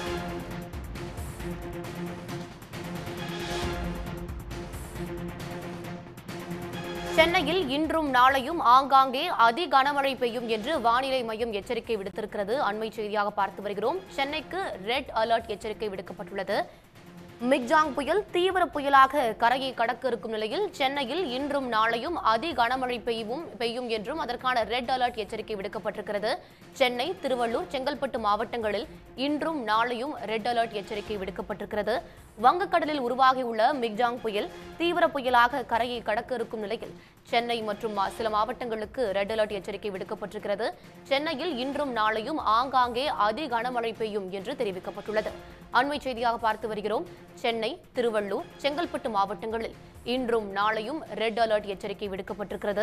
சென்னையில் இன்றும் நாளையும் ஆங்காங்கே அதி கனமழை பெய்யும் என்று வானிலை மையம் எச்சரிக்கை விடுத்திருக்கிறது அண்மை செய்தியாக பார்த்து வருகிறோம் சென்னைக்கு ரெட் அலர்ட் எச்சரிக்கை விடுக்கப்பட்டுள்ளது மிக்ஜாங் புயல் தீவிர புயலாக கரையை கடக்க இருக்கும் நிலையில் சென்னையில் இன்றும் நாளையும் அதி கனமழை பெய்யும் பெய்யும் என்றும் அதற்கான ரெட் அலர்ட் எச்சரிக்கை விடுக்கப்பட்டிருக்கிறது சென்னை திருவள்ளூர் செங்கல்பட்டு மாவட்டங்களில் இன்றும் நாளையும் ரெட் அலர்ட் எச்சரிக்கை விடுக்கப்பட்டிருக்கிறது வங்கக்கடலில் உருவாகியுள்ள மிக்ஜாங் புயல் தீவிர புயலாக கரையை கடக்க இருக்கும் நிலையில் சென்னை மற்றும் மா- சில மாவட்டங்களுக்கு ரெட் அலர்ட் எச்சரிக்கை விடுக்கப்பட்டிருக்கிறது சென்னையில் இன்றும் நாளையும் ஆங்காங்கே அதி கனமழை பெய்யும் என்று தெரிவிக்கப்பட்டுள்ளது அண்மை செய்தியாக பார்த்து வருகிறோம் சென்னை திருவள்ளூர் செங்கல்பட்டு மாவட்டங்களில் இன்றும் நாளையும் ரெட் அலர்ட் எச்சரிக்கை விடுக்கப்பட்டிருக்கிறது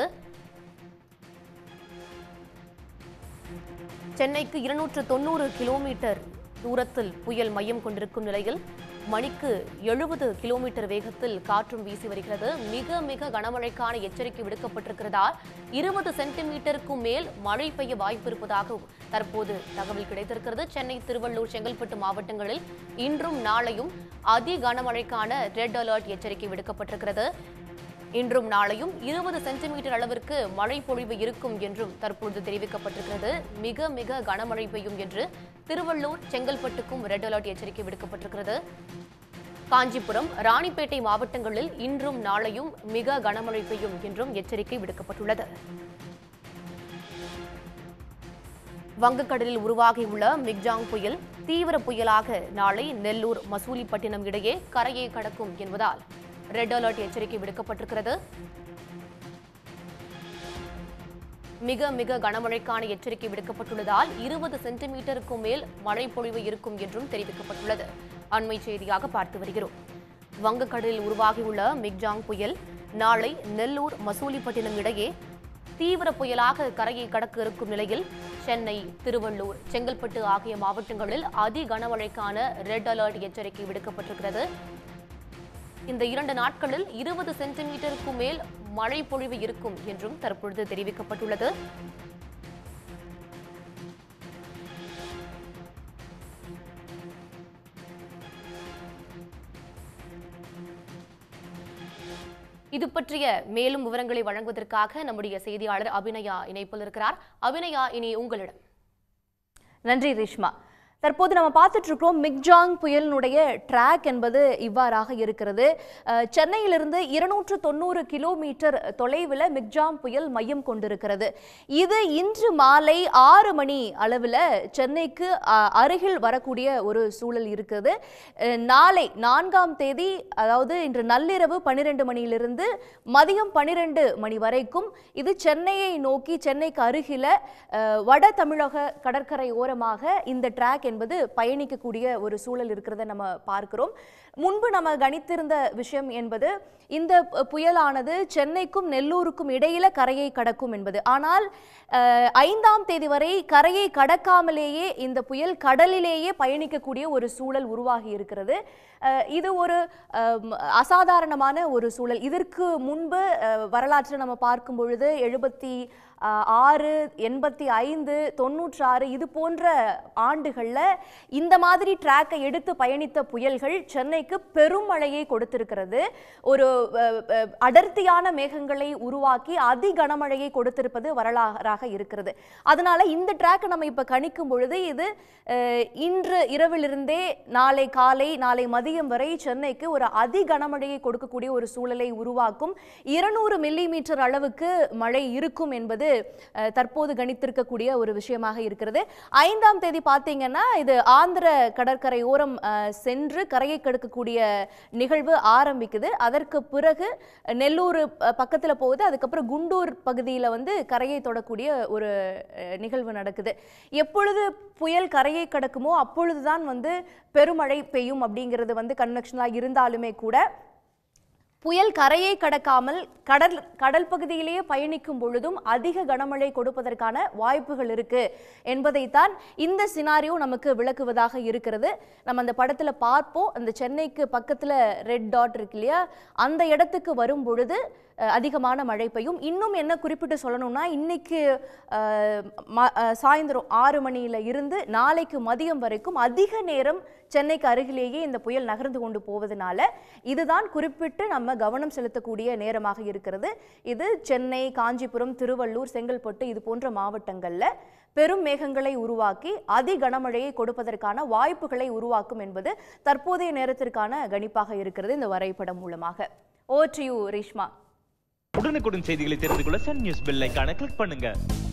சென்னைக்கு இருநூற்று தொண்ணூறு கிலோமீட்டர் தூரத்தில் புயல் மையம் கொண்டிருக்கும் நிலையில் மணிக்கு எழுபது கிலோமீட்டர் வேகத்தில் காற்றும் வீசி வருகிறது மிக மிக கனமழைக்கான எச்சரிக்கை விடுக்கப்பட்டிருக்கிறதால் இருபது சென்டிமீட்டருக்கும் மேல் மழை பெய்ய வாய்ப்பு இருப்பதாக தற்போது தகவல் கிடைத்திருக்கிறது சென்னை திருவள்ளூர் செங்கல்பட்டு மாவட்டங்களில் இன்றும் நாளையும் அதி கனமழைக்கான ரெட் அலர்ட் எச்சரிக்கை விடுக்கப்பட்டிருக்கிறது இன்றும் நாளையும் இருபது சென்டிமீட்டர் அளவிற்கு மழை பொழிவு இருக்கும் என்றும் தற்பொழுது தெரிவிக்கப்பட்டிருக்கிறது மிக மிக கனமழை பெய்யும் என்று திருவள்ளூர் செங்கல்பட்டுக்கும் ரெட் அலர்ட் எச்சரிக்கை விடுக்கப்பட்டிருக்கிறது காஞ்சிபுரம் ராணிப்பேட்டை மாவட்டங்களில் இன்றும் நாளையும் மிக கனமழை பெய்யும் என்றும் எச்சரிக்கை விடுக்கப்பட்டுள்ளது வங்கக்கடலில் உருவாகியுள்ள மிக்ஜாங் புயல் தீவிர புயலாக நாளை நெல்லூர் மசூலிப்பட்டினம் இடையே கரையை கடக்கும் என்பதால் ரெட் அலர்ட் எச்சரிக்கை விடுக்கப்பட்டிருக்கிறது மிக மிக கனமழைக்கான எச்சரிக்கை விடுக்கப்பட்டுள்ளதால் இருபது சென்டிமீட்டருக்கும் மேல் மழை பொழிவு இருக்கும் என்றும் தெரிவிக்கப்பட்டுள்ளது அண்மை செய்தியாக பார்த்து வருகிறோம் வங்கக்கடலில் உருவாகியுள்ள மிக்ஜாங் புயல் நாளை நெல்லூர் மசூலிப்பட்டினம் இடையே தீவிர புயலாக கரையை கடக்க இருக்கும் நிலையில் சென்னை திருவள்ளூர் செங்கல்பட்டு ஆகிய மாவட்டங்களில் அதி கனமழைக்கான ரெட் அலர்ட் எச்சரிக்கை விடுக்கப்பட்டிருக்கிறது இந்த இரண்டு நாட்களில் இருபது சென்டிமீட்டருக்கும் மேல் மழை பொழிவு இருக்கும் என்றும் தற்பொழுது தெரிவிக்கப்பட்டுள்ளது இது பற்றிய மேலும் விவரங்களை வழங்குவதற்காக நம்முடைய செய்தியாளர் அபிநயா இணைப்பில் இருக்கிறார் அபிநயா இனி உங்களிடம் நன்றி ரேஷ்மா தற்போது நம்ம பார்த்துட்டு இருக்கிறோம் மிக்ஜாங் புயலினுடைய ட்ராக் என்பது இவ்வாறாக இருக்கிறது அஹ், சென்னையிலிருந்து இருநூற்று தொண்ணூறு கிலோமீட்டர் தொலைவில் மிக்ஜாங் புயல் மையம் கொண்டிருக்கிறது இது இன்று மாலை ஆறு மணி அளவில் சென்னைக்கு அஹ், அருகில் வரக்கூடிய ஒரு சூழல் இருக்குது அஹ், நாளை நான்காம் தேதி அதாவது இன்று நள்ளிரவு பன்னிரெண்டு மணியிலிருந்து மதியம் பன்னிரெண்டு மணி வரைக்கும் இது சென்னையை நோக்கி சென்னைக்கு அருகில அஹ், வட தமிழக கடற்கரை ஓரமாக இந்த ட்ராக் என்பது பயணிக்கக்கூடிய ஒரு சூழல் இருக்கிறத நம்ம பார்க்கிறோம் முன்பு நம்ம கணித்திருந்த விஷயம் என்பது இந்த பு- புயலானது சென்னைக்கும் நெல்லூருக்கும் இடையில கரையை கடக்கும் என்பது ஆனால் அஹ், ஐந்தாம் தேதி வரை கரையை கடக்காமலேயே இந்த புயல் கடலிலேயே பயணிக்கக்கூடிய ஒரு சூழல் உருவாகி இருக்கிறது அஹ், இது ஒரு அம், அசாதாரணமான ஒரு சூழல் இதற்கு முன்பு அஹ், வரலாற்றை நம்ம பார்க்கும் பொழுது எழுபத்தி அஹ், ஆறு எண்பத்தி ஐந்து தொண்ணூற்றாறு இது போன்ற ஆண்டுகளில் இந்த மாதிரி ட்ராக்கை எடுத்து பயணித்த புயல்கள் சென்னைக்கு பெரும் மழையை கொடுத்திருக்கிறது ஒரு அஹ், அஹ், அடர்த்தியான மேகங்களை உருவாக்கி அதி கனமழையை கொடுத்திருப்பது வரலாறாக இருக்கிறது அதனால இந்த ட்ராக்கை நம்ம இப்போ கணிக்கும் பொழுது இது அஹ், இன்று இரவிலிருந்தே நாளை காலை நாளை மதியம் வரை சென்னைக்கு ஒரு அதி கனமழையை கொடுக்கக்கூடிய ஒரு சூழலை உருவாக்கும் இருநூறு மில்லி மீட்டர் அளவுக்கு மழை இருக்கும் என்பது அஹ், தற்போது கணித்திருக்கக்கூடிய ஒரு விஷயமாக இருக்கிறது ஐந்தாம் தேதி பார்த்தீங்கன்னா இது ஆந்திர கடற்கரை ஓரம் அஹ், சென்று கரையை கடக்கக்கூடிய நிகழ்வு ஆரம்பிக்குது அதற்கு பிறகு நெல்லூர் அஹ், பக்கத்துல போகுது அதுக்கப்புறம் குண்டூர் பகுதியில வந்து கரையை தொடக்கூடிய ஒரு அஹ், நிகழ்வு நடக்குது எப்பொழுது புயல் கரையை கடக்குமோ அப்பொழுதுதான் வந்து பெருமழை பெய்யும் அப்படிங்கிறது வந்து கன்வெக்ஷனலாக இருந்தாலுமே கூட புயல் கரையை கடக்காமல் கடல் கடல் பகுதியிலேயே பயணிக்கும் பொழுதும் அதிக கனமழை கொடுப்பதற்கான வாய்ப்புகள் இருக்கு என்பதைத்தான் இந்த சினாரியோ நமக்கு விளக்குவதாக இருக்கிறது நம்ம அந்த படத்துல பார்ப்போம் அந்த சென்னைக்கு பக்கத்துல ரெட் டாட் இருக்கு இல்லையா அந்த இடத்துக்கு வரும் பொழுது அஹ், அதிகமான மழை பெய்யும் இன்னும் என்ன குறிப்பிட்டு சொல்லணும்னா இன்னைக்கு அஹ், ம- அஹ், சாயந்தரம் ஆறு மணியில இருந்து நாளைக்கு மதியம் வரைக்கும் அதிக நேரம் சென்னைக்கு அருகிலேயே இந்த புயல் நகர்ந்து கொண்டு போவதனால இதுதான் குறிப்பிட்டு நம்ம கவனம் செலுத்தக்கூடிய நேரமாக இருக்கிறது இது சென்னை காஞ்சிபுரம் திருவள்ளூர் செங்கல்பட்டு இது போன்ற மாவட்டங்கள்ல பெரும் மேகங்களை உருவாக்கி அதி கனமழையை கொடுப்பதற்கான வாய்ப்புகளை உருவாக்கும் என்பது தற்போதைய நேரத்திற்கான கணிப்பாக இருக்கிறது இந்த வரைபடம் மூலமாக ஓ டு யூ ரேஷ்மா உடனுக்குடன் செய்திகளை தெரிந்து கொள்ள சன் நியூஸ் பெல் ஐகானை கிளிக் பண்ணுங்க